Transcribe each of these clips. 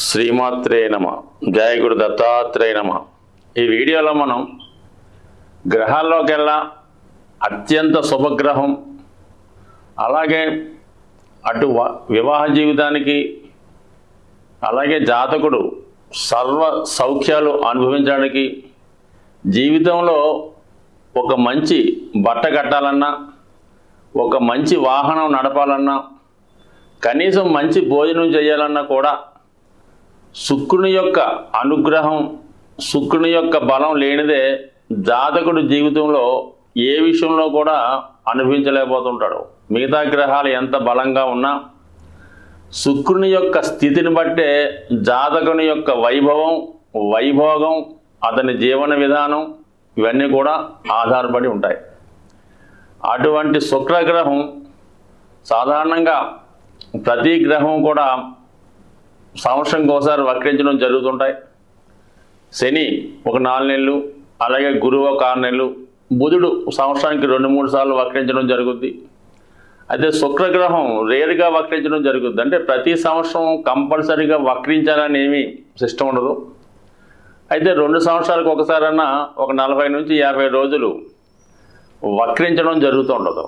శ్రీమాత్రే నమ జయ గురు దత్తాత్రేయ నమ ఈ వీడియోలో మనం గ్రహాల్లోకెల్లా అత్యంత శుభగ్రహం అలాగే అటు వ- వివాహ జీవితానికి అలాగే జాతకుడు సర్వ సౌఖ్యాలు అనుభవించడానికి జీవితంలో ఒక మంచి బట్ట కట్టాలన్నా ఒక మంచి వాహనం నడపాలన్నా కనీసం మంచి భోజనం చేయాలన్నా కూడా శుక్రుని యొక్క అనుగ్రహం శుక్రుని యొక్క బలం లేనిదే జాతకుడు జీవితంలో ఏ విషయంలో కూడా అనుభవించలేకపోతుంటాడు మిగతా గ్రహాలు ఎంత బలంగా ఉన్నా శుక్రుని యొక్క స్థితిని బట్టే జాతకుని యొక్క వైభవం వైభోగం అతని జీవన విధానం ఇవన్నీ కూడా ఆధారపడి ఉంటాయి అటువంటి శుక్రగ్రహం సాధారణంగా ప్రతి గ్రహం కూడా సంవత్సరంకి ఒకసారి వక్రించడం జరుగుతుంటాయి శని ఒక నాలుగు నెలలు అలాగే గురువు ఒక ఆరు నెలలు బుధుడు సంవత్సరానికి రెండు మూడు సార్లు వక్రించడం జరుగుద్ది అయితే శుక్రగ్రహం రేరుగా వక్రించడం జరుగుద్ది అంటే ప్రతి సంవత్సరం కంపల్సరీగా వక్రించాలని ఏమీ సిస్టమ్ ఉండదు అయితే రెండు సంవత్సరాలకు ఒకసారన్నా ఒక నలభై నుంచి యాభై రోజులు వక్రించడం జరుగుతూ ఉండదు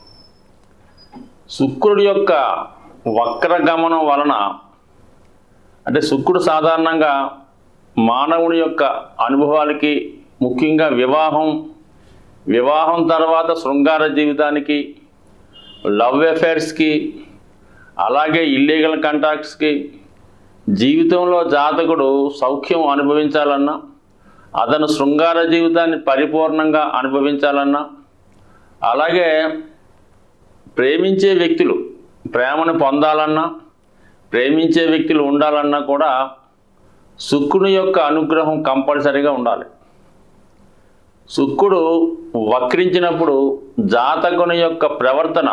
శుక్రుడి యొక్క వక్రగమనం వలన అంటే శుక్రుడు సాధారణంగా మానవుని యొక్క అనుభవాలకి ముఖ్యంగా వివాహం వివాహం తర్వాత శృంగార జీవితానికి లవ్ అఫైర్స్కి అలాగే ఇల్లీగల్ కాంటాక్ట్స్కి జీవితంలో జాతకుడు సౌఖ్యం అనుభవించాలన్నా అతను శృంగార జీవితాన్ని పరిపూర్ణంగా అనుభవించాలన్నా అలాగే ప్రేమించే వ్యక్తులు ప్రేమను పొందాలన్నా ప్రేమించే వ్యక్తులు ఉండాలన్నా కూడా శుక్రుని యొక్క అనుగ్రహం కంపల్సరీగా ఉండాలి శుక్రుడు వక్రించినప్పుడు జాతకుని యొక్క ప్రవర్తన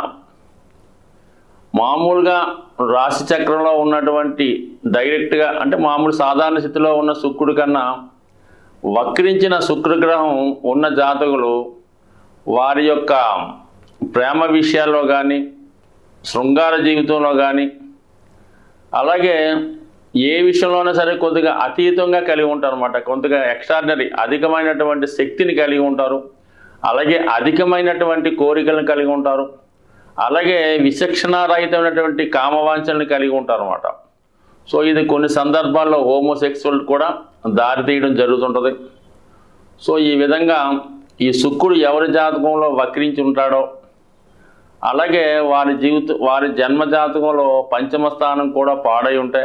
మామూలుగా రాశి చక్రంలో ఉన్నటువంటి డైరెక్ట్గా అంటే మామూలు సాధారణ స్థితిలో ఉన్న శుక్రుడి కన్నా వక్రించిన శుక్రగ్రహం ఉన్న జాతకులు వారి యొక్క ప్రేమ విషయాల్లో కానీ శృంగార జీవితంలో కానీ అలాగే ఏ విషయంలోనైనా సరే కొద్దిగా అతీతంగా కలిగి ఉంటారు అనమాట కొద్దిగా ఎక్స్ట్రాడినరీ అధికమైనటువంటి శక్తిని కలిగి ఉంటారు అలాగే అధికమైనటువంటి కోరికలను కలిగి ఉంటారు అలాగే విచక్షణారహితమైనటువంటి కామవాంఛనని కలిగి ఉంటారు అనమాట సో ఇది కొన్ని సందర్భాల్లో హోమోసెక్సువల్ కూడా దారితీయడం జరుగుతుంటుంది సో ఈ విధంగా ఈ శుక్రుడు ఎవరి జాతకంలో వక్రించి ఉంటాడో అలాగే వారి జీవిత వారి జన్మ జాతకంలో పంచమ స్థానం కూడా పాడై ఉంటాయి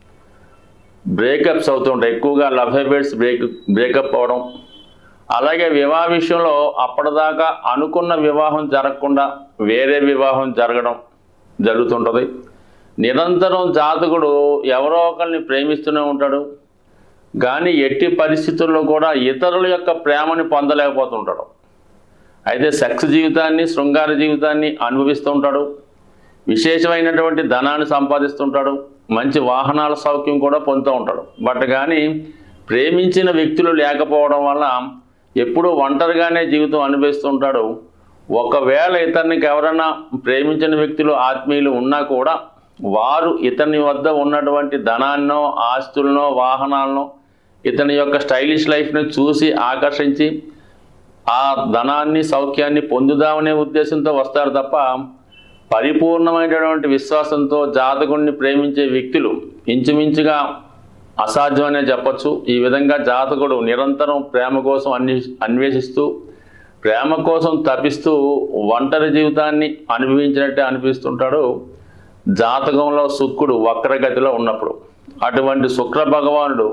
బ్రేకప్స్ అవుతుంటాయి ఎక్కువగా లవ్ అఫేర్స్ బ్రేక్ బ్రేకప్ అవడం అలాగే వివాహ విషయంలో అప్పటిదాకా అనుకున్న వివాహం జరగకుండా వేరే వివాహం జరగడం జరుగుతుంటుంది నిరంతరం జాతకుడు ఎవరో ఒకరిని ప్రేమిస్తూనే ఉంటాడు కానీ ఎట్టి పరిస్థితుల్లో కూడా ఇతరుల యొక్క ప్రేమని పొందలేకపోతుంటాడు అయితే సెక్స్ జీవితాన్ని శృంగార జీవితాన్ని అనుభవిస్తూ ఉంటాడు విశేషమైనటువంటి ధనాన్ని సంపాదిస్తుంటాడు మంచి వాహనాల సౌఖ్యం కూడా పొందుతూ ఉంటాడు బట్ కానీ ప్రేమించిన వ్యక్తులు లేకపోవడం వల్ల ఎప్పుడూ ఒంటరిగానే జీవితం అనుభవిస్తుంటాడు ఒకవేళ ఇతనికి ఎవరైనా ప్రేమించిన వ్యక్తులు ఆత్మీయులు ఉన్నా కూడా వారు ఇతని వద్ద ఉన్నటువంటి ధనాన్నో ఆస్తులనో వాహనాలనో ఇతని యొక్క స్టైలిష్ లైఫ్ని చూసి ఆకర్షించి ఆ ధనాన్ని సౌఖ్యాన్ని పొందుదామనే ఉద్దేశంతో వస్తారు తప్ప పరిపూర్ణమైనటువంటి విశ్వాసంతో జాతకుడిని ప్రేమించే వ్యక్తులు ఇంచుమించుగా అసాధ్యమనే చెప్పచ్చు ఈ విధంగా జాతకుడు నిరంతరం ప్రేమ కోసం అన్వే అన్వేషిస్తూ ప్రేమ కోసం తపిస్తూ ఒంటరి జీవితాన్ని అనుభవించినట్టే అనిపిస్తుంటాడు జాతకంలో శుక్రుడు వక్రగతిలో ఉన్నప్పుడు అటువంటి శుక్ర భగవానుడు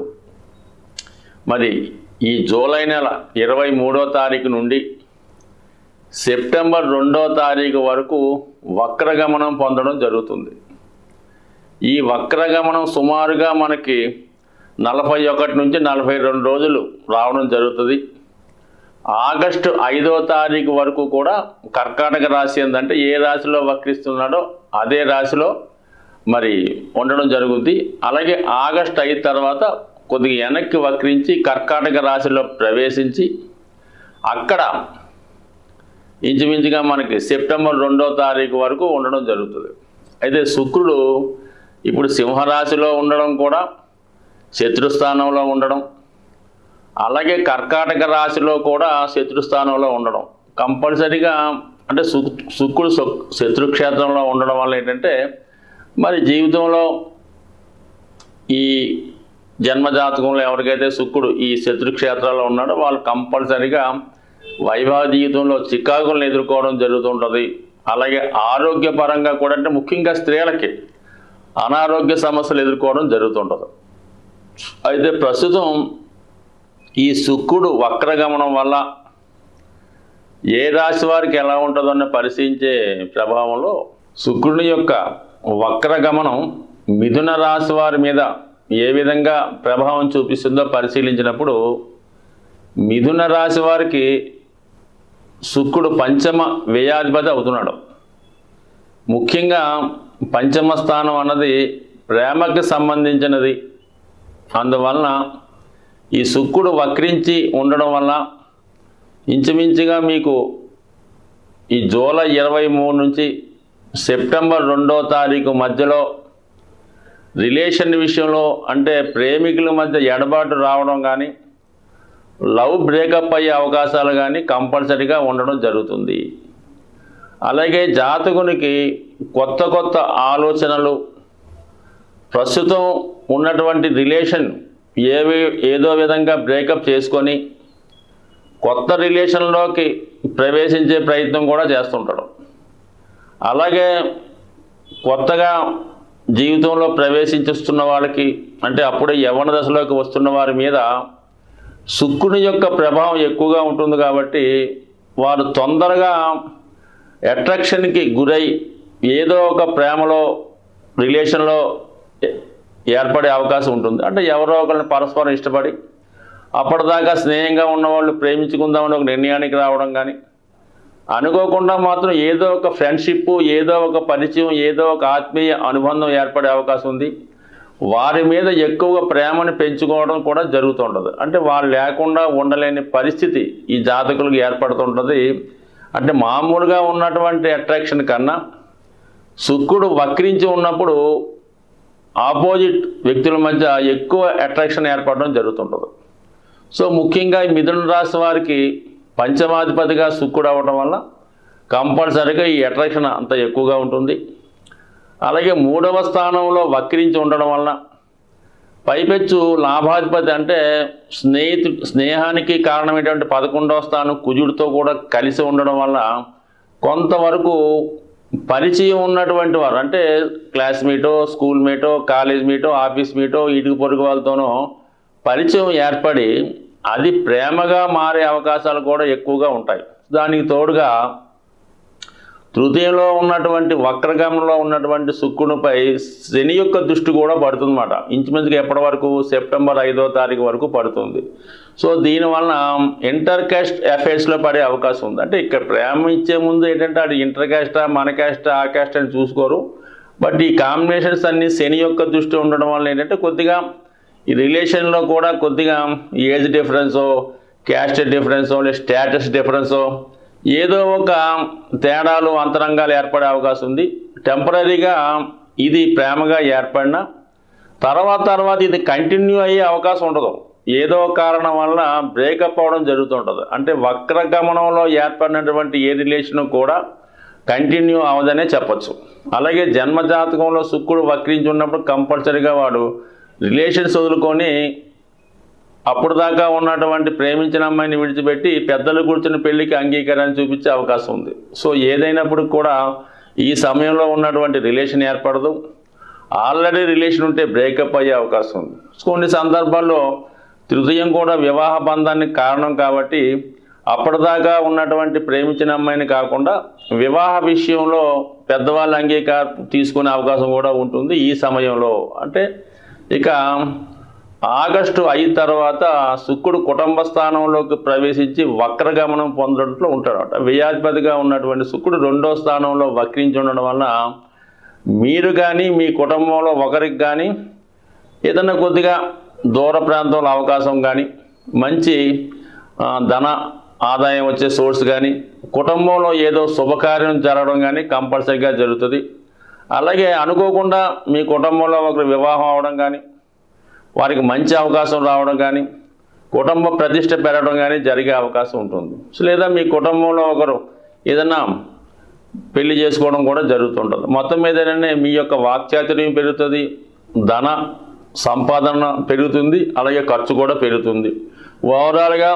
మరి ఈ జూలై నెల ఇరవై మూడో తారీఖు నుండి సెప్టెంబర్ రెండో తారీఖు వరకు వక్రగమనం పొందడం జరుగుతుంది ఈ వక్రగమనం సుమారుగా మనకి నలభై ఒకటి నుంచి నలభై రెండు రోజులు రావడం జరుగుతుంది ఆగస్టు ఐదో తారీఖు వరకు కూడా కర్కాటక రాశి ఏంటంటే ఏ రాశిలో వక్రిస్తున్నాడో అదే రాశిలో మరి ఉండడం జరుగుద్ది అలాగే ఆగస్టు అయిన తర్వాత కొద్దిగా వెనక్కి వక్రించి కర్కాటక రాశిలో ప్రవేశించి అక్కడ ఇంచుమించుగా మనకి సెప్టెంబర్ రెండో తారీఖు వరకు ఉండడం జరుగుతుంది అయితే శుక్రుడు ఇప్పుడు సింహరాశిలో ఉండడం కూడా శత్రుస్థానంలో ఉండడం అలాగే కర్కాటక రాశిలో కూడా శత్రుస్థానంలో ఉండడం కంపల్సరీగా అంటే సు శుక్రుడు సు- శత్రుక్షేత్రంలో ఉండడం వల్ల ఏంటంటే మరి జీవితంలో ఈ జన్మజాతకంలో ఎవరికైతే శుక్రుడు ఈ శత్రుక్షేత్రాల్లో ఉన్నాడో వాళ్ళు కంపల్సరీగా వైవాహిక జీవితంలో చికాకులను ఎదుర్కోవడం జరుగుతుంటుంది అలాగే ఆరోగ్యపరంగా కూడా అంటే ముఖ్యంగా స్త్రీలకి అనారోగ్య సమస్యలు ఎదుర్కోవడం జరుగుతుంటుంది అయితే ప్రస్తుతం ఈ శుక్రుడు వక్రగమనం వల్ల ఏ రాశి వారికి ఎలా ఉంటుందో అన్న పరిశీలించే ప్రభావంలో శుక్రుని యొక్క వక్రగమనం మిథున రాశి వారి మీద ఏ విధంగా ప్రభావం చూపిస్తుందో పరిశీలించినప్పుడు మిథున రాశి వారికి శుక్రుడు పంచమ వ్యయాధిపతి అవుతున్నాడు ముఖ్యంగా పంచమ స్థానం అన్నది ప్రేమకి సంబంధించినది అందువలన ఈ శుక్రుడు వక్రించి ఉండడం వల్ల ఇంచుమించుగా మీకు ఈ జూలై ఇరవై మూడు నుంచి సెప్టెంబర్ రెండో తారీఖు మధ్యలో రిలేషన్ విషయంలో అంటే ప్రేమికుల మధ్య ఎడబాటు రావడం కానీ లవ్ బ్రేకప్ అయ్యే అవకాశాలు కానీ కంపల్సరీగా ఉండడం జరుగుతుంది అలాగే జాతకునికి కొత్త కొత్త ఆలోచనలు ప్రస్తుతం ఉన్నటువంటి రిలేషన్ ఏవి ఏదో విధంగా బ్రేకప్ చేసుకొని కొత్త రిలేషన్లోకి ప్రవేశించే ప్రయత్నం కూడా చేస్తుంటాడు అలాగే కొత్తగా జీవితంలో ప్రవేశించుస్తున్న వాళ్ళకి అంటే అప్పుడే యవన దశలోకి వస్తున్న వారి మీద శుక్రుని యొక్క ప్రభావం ఎక్కువగా ఉంటుంది కాబట్టి వారు తొందరగా అట్రాక్షన్కి గురై ఏదో ఒక ప్రేమలో రిలేషన్లో ఏ- ఏర్పడే అవకాశం ఉంటుంది అంటే ఎవరో ఒకరిని పరస్పరం ఇష్టపడి అప్పటిదాకా స్నేహంగా ఉన్నవాళ్ళు ప్రేమించుకుందామని ఒక నిర్ణయానికి రావడం కానీ అనుకోకుండా మాత్రం ఏదో ఒక ఫ్రెండ్షిప్ ఏదో ఒక పరిచయం ఏదో ఒక ఆత్మీయ అనుబంధం ఏర్పడే అవకాశం ఉంది వారి మీద ఎక్కువగా ప్రేమను పెంచుకోవడం కూడా జరుగుతుంటుంది అంటే వాళ్ళు లేకుండా ఉండలేని పరిస్థితి ఈ జాతకులకు ఏర్పడుతుంటుంది అంటే మామూలుగా ఉన్నటువంటి అట్రాక్షన్ కన్నా శుక్రుడు వక్రించి ఉన్నప్పుడు ఆపోజిట్ వ్యక్తుల మధ్య ఎక్కువ అట్రాక్షన్ ఏర్పడడం జరుగుతుంటుంది సో ముఖ్యంగా ఈ మిథున రాశి వారికి పంచమాధిపతిగా శుక్రుడు అవ్వడం వల్ల కంపల్సరీగా ఈ అట్రాక్షన్ అంత ఎక్కువగా ఉంటుంది అలాగే మూడవ స్థానంలో వక్రించి ఉండడం వలన పైపెచ్చు లాభాధిపతి అంటే స్నేహితు స్నేహానికి కారణమైనటువంటి పదకొండవ స్థానం కుజుడితో కూడా కలిసి ఉండడం వల్ల కొంతవరకు పరిచయం ఉన్నటువంటి వారు అంటే క్లాస్మేటో స్కూల్ మేటో కాలేజ్ మీటో ఆఫీస్ మీటో ఇటుకు పొరుగు వాళ్ళతోనో పరిచయం ఏర్పడి అది ప్రేమగా మారే అవకాశాలు కూడా ఎక్కువగా ఉంటాయి దానికి తోడుగా తృతీయంలో ఉన్నటువంటి వక్రగమనంలో ఉన్నటువంటి శుక్రునిపై శని యొక్క దృష్టి కూడా పడుతుందన్నమాట ఇంచుమించుగా ఎప్పటి వరకు సెప్టెంబర్ ఐదో తారీఖు వరకు పడుతుంది సో దీనివలన ఇంటర్ క్యాస్ట్ అఫైర్స్లో పడే అవకాశం ఉంది అంటే ఇక్కడ ప్రేమ ఇచ్చే ముందు ఏంటంటే అది ఇంటర్ క్యాస్టా మన క్యాస్టా ఆ క్యాస్ట్ అని చూసుకోరు బట్ ఈ కాంబినేషన్స్ అన్ని శని యొక్క దృష్టి ఉండడం వల్ల ఏంటంటే కొద్దిగా ఈ రిలేషన్లో కూడా కొద్దిగా ఏజ్ డిఫరెన్సో క్యాస్ట్ డిఫరెన్సో లేదా స్టేటస్ డిఫరెన్సో ఏదో ఒక తేడాలు అంతరంగాలు ఏర్పడే అవకాశం ఉంది టెంపరీగా ఇది ప్రేమగా ఏర్పడిన తర్వాత తర్వాత ఇది కంటిన్యూ అయ్యే అవకాశం ఉండదు ఏదో ఒక కారణం వల్ల బ్రేకప్ అవడం జరుగుతుంటుంది అంటే వక్రగమనంలో ఏర్పడినటువంటి ఏ రిలేషన్ కూడా కంటిన్యూ అవదనే చెప్పొచ్చు అలాగే జన్మజాతకంలో శుక్రుడు వక్రించి ఉన్నప్పుడు కంపల్సరీగా వాడు రిలేషన్స్ వదులుకొని అప్పుడు దాకా ఉన్నటువంటి ప్రేమించిన అమ్మాయిని విడిచిపెట్టి పెద్దలు కూర్చుని పెళ్లికి అంగీకారాన్ని చూపించే అవకాశం ఉంది సో ఏదైనప్పుడు కూడా ఈ సమయంలో ఉన్నటువంటి రిలేషన్ ఏర్పడదు ఆల్రెడీ రిలేషన్ ఉంటే బ్రేకప్ అయ్యే అవకాశం ఉంది కొన్ని సందర్భాల్లో తృతీయం కూడా వివాహ బంధానికి కారణం కాబట్టి అప్పటిదాకా ఉన్నటువంటి ప్రేమించిన అమ్మాయిని కాకుండా వివాహ విషయంలో పెద్దవాళ్ళ అంగీకారం తీసుకునే అవకాశం కూడా ఉంటుంది ఈ సమయంలో అంటే ఇక ఆగస్టు అయిన తర్వాత శుక్రుడు కుటుంబ స్థానంలోకి ప్రవేశించి వక్రగమనం పొందడంలో ఉంటాడట వ్యయాధిపతిగా ఉన్నటువంటి శుక్రుడు రెండో స్థానంలో వక్రించి ఉండడం వలన మీరు కానీ మీ కుటుంబంలో ఒకరికి కానీ ఏదైనా కొద్దిగా దూర ప్రాంతంలో అవకాశం కానీ మంచి ఆ, ధన ఆదాయం వచ్చే సోర్స్ కానీ కుటుంబంలో ఏదో శుభకార్యం జరగడం కానీ కంపల్సరీగా జరుగుతుంది అలాగే అనుకోకుండా మీ కుటుంబంలో ఒకరు వివాహం అవడం కానీ వారికి మంచి అవకాశం రావడం కానీ కుటుంబ ప్రతిష్ట పెరగడం కానీ జరిగే అవకాశం ఉంటుంది సో లేదా మీ కుటుంబంలో ఒకరు ఏదైనా పెళ్లి చేసుకోవడం కూడా జరుగుతుంటుంది మొత్తం మీద ఏంటంటే మీ యొక్క వాక్చాతుర్యం పెరుగుతుంది ధన సంపాదన పెరుగుతుంది అలాగే ఖర్చు కూడా పెరుగుతుంది ఓవరాల్గా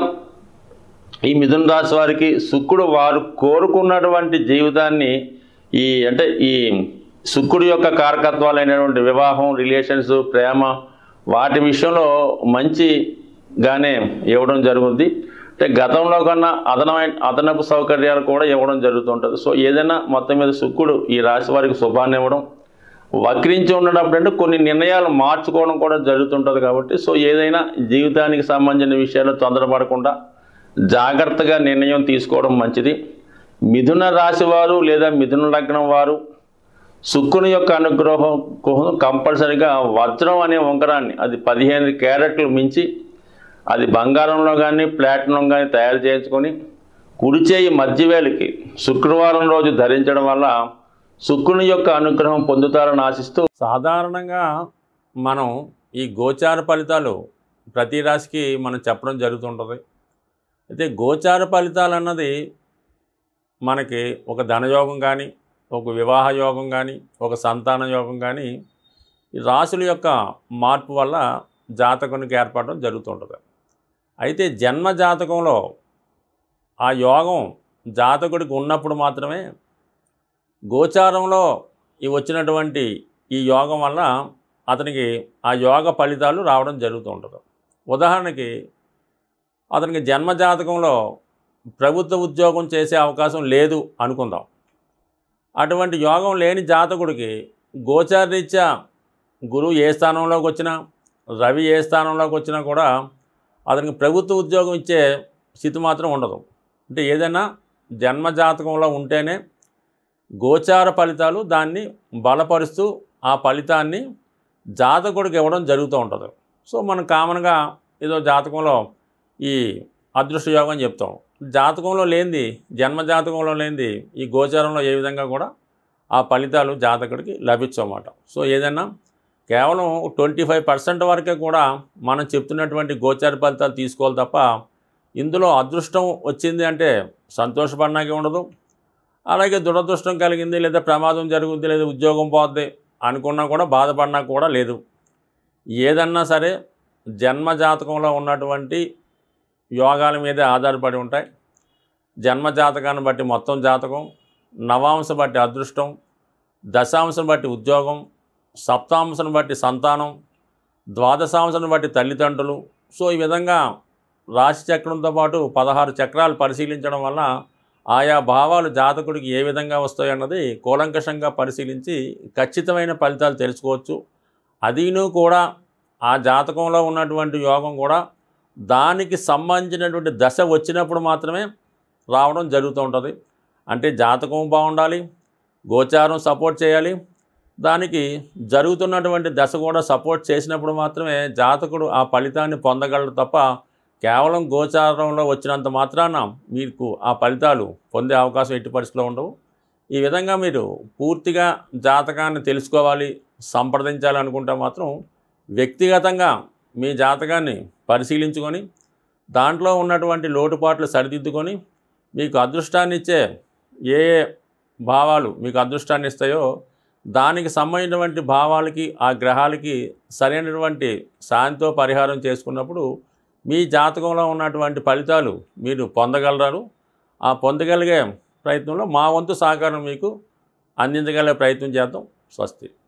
ఈ మిథున రాశి వారికి శుక్రుడు వారు కోరుకున్నటువంటి జీవితాన్ని ఈ అంటే ఈ శుక్రుడి యొక్క కారకత్వాలైనటువంటి వివాహం రిలేషన్స్ ప్రేమ వాటి విషయంలో మంచిగానే ఇవ్వడం జరుగుతుంది అంటే గతంలో కన్నా అదనమైన అదనపు సౌకర్యాలు కూడా ఇవ్వడం జరుగుతుంటుంది సో ఏదైనా మొత్తం మీద శుక్రుడు ఈ రాశి వారికి శుభాన్ని ఇవ్వడం వక్రించి ఉండడం అంటే కొన్ని నిర్ణయాలు మార్చుకోవడం కూడా జరుగుతుంటుంది కాబట్టి సో ఏదైనా జీవితానికి సంబంధించిన విషయాలు తొందరపడకుండా జాగ్రత్తగా నిర్ణయం తీసుకోవడం మంచిది మిథున రాశి వారు లేదా మిథున లగ్నం వారు శుక్రుని యొక్క అనుగ్రహం కోసం కంపల్సరిగా వజ్రం అనే ఉంగరాన్ని అది పదిహేను క్యారెట్లు మించి అది బంగారంలో కానీ ప్లాటినం కానీ తయారు చేయించుకొని కుడి చేయి మధ్యవేలికి శుక్రవారం రోజు ధరించడం వల్ల శుక్రుని యొక్క అనుగ్రహం పొందుతారని ఆశిస్తూ సాధారణంగా మనం ఈ గోచార ఫలితాలు ప్రతి రాశికి మనం చెప్పడం జరుగుతుంటుంది అయితే గోచార ఫలితాలు అన్నది మనకి ఒక ధనయోగం కానీ ఒక వివాహ యోగం కానీ ఒక సంతాన యోగం కానీ ఈ రాశుల యొక్క మార్పు వల్ల జాతకునికి ఏర్పడడం జరుగుతుంటుంది అయితే జన్మ జాతకంలో ఆ యోగం జాతకుడికి ఉన్నప్పుడు మాత్రమే గోచారంలో ఈ వచ్చినటువంటి ఈ యోగం వల్ల అతనికి ఆ యోగ ఫలితాలు రావడం జరుగుతూ ఉంటుంది ఉదాహరణకి అతనికి జన్మ జాతకంలో ప్రభుత్వ ఉద్యోగం చేసే అవకాశం లేదు అనుకుందాం అటువంటి యోగం లేని జాతకుడికి గోచారరీత్యా గురువు ఏ స్థానంలోకి వచ్చినా రవి ఏ స్థానంలోకి వచ్చినా కూడా అతనికి ప్రభుత్వ ఉద్యోగం ఇచ్చే స్థితి మాత్రం ఉండదు అంటే ఏదైనా జన్మ జాతకంలో ఉంటేనే గోచార ఫలితాలు దాన్ని బలపరుస్తూ ఆ ఫలితాన్ని జాతకుడికి ఇవ్వడం జరుగుతూ ఉంటుంది సో మనం కామన్గా ఏదో జాతకంలో ఈ అదృష్ట యోగం చెప్తాం జాతకంలో లేనిది జన్మ జాతకంలో లేనిది ఈ గోచారంలో ఏ విధంగా కూడా ఆ ఫలితాలు జాతకుడికి లభించమాట సో ఏదైనా కేవలం ట్వంటీ ఫైవ్ పర్సెంట్ వరకే కూడా మనం చెప్తున్నటువంటి గోచార ఫలితాలు తీసుకోవాలి తప్ప ఇందులో అదృష్టం వచ్చింది అంటే సంతోషపడడానికి ఉండదు అలాగే దురదృష్టం కలిగింది లేదా ప్రమాదం జరుగుద్ది లేదా ఉద్యోగం పోద్ది అనుకున్నా కూడా బాధపడినా కూడా లేదు ఏదన్నా సరే జన్మ జాతకంలో ఉన్నటువంటి యోగాల మీదే ఆధారపడి ఉంటాయి జన్మ జాతకాన్ని బట్టి మొత్తం జాతకం నవాంశం బట్టి అదృష్టం దశాంశం బట్టి ఉద్యోగం సప్తాంశం బట్టి సంతానం ద్వాదశాంశం బట్టి తల్లిదండ్రులు సో ఈ విధంగా రాశి చక్రంతో పాటు పదహారు చక్రాలు పరిశీలించడం వల్ల ఆయా భావాలు జాతకుడికి ఏ విధంగా వస్తాయన్నది కూలంకషంగా పరిశీలించి ఖచ్చితమైన ఫలితాలు తెలుసుకోవచ్చు అదీను కూడా ఆ జాతకంలో ఉన్నటువంటి యోగం కూడా దానికి సంబంధించినటువంటి దశ వచ్చినప్పుడు మాత్రమే రావడం జరుగుతూ ఉంటుంది అంటే జాతకం బాగుండాలి గోచారం సపోర్ట్ చేయాలి దానికి జరుగుతున్నటువంటి దశ కూడా సపోర్ట్ చేసినప్పుడు మాత్రమే జాతకుడు ఆ ఫలితాన్ని పొందగలడు తప్ప కేవలం గోచారంలో వచ్చినంత మాత్రాన మీకు ఆ ఫలితాలు పొందే అవకాశం ఎట్టి పరిస్థితిలో ఉండవు ఈ విధంగా మీరు పూర్తిగా జాతకాన్ని తెలుసుకోవాలి సంప్రదించాలి అనుకుంటే మాత్రం వ్యక్తిగతంగా మీ జాతకాన్ని పరిశీలించుకొని దాంట్లో ఉన్నటువంటి లోటుపాట్లు సరిదిద్దుకొని మీకు అదృష్టాన్ని ఇచ్చే ఏ ఏ భావాలు మీకు అదృష్టాన్ని ఇస్తాయో దానికి సంబంధించినటువంటి భావాలకి ఆ గ్రహాలకి సరైనటువంటి శాంతితో పరిహారం చేసుకున్నప్పుడు మీ జాతకంలో ఉన్నటువంటి ఫలితాలు మీరు పొందగలరు ఆ పొందగలిగే ప్రయత్నంలో మా వంతు సహకారం మీకు అందించగలిగే ప్రయత్నం చేద్దాం స్వస్తి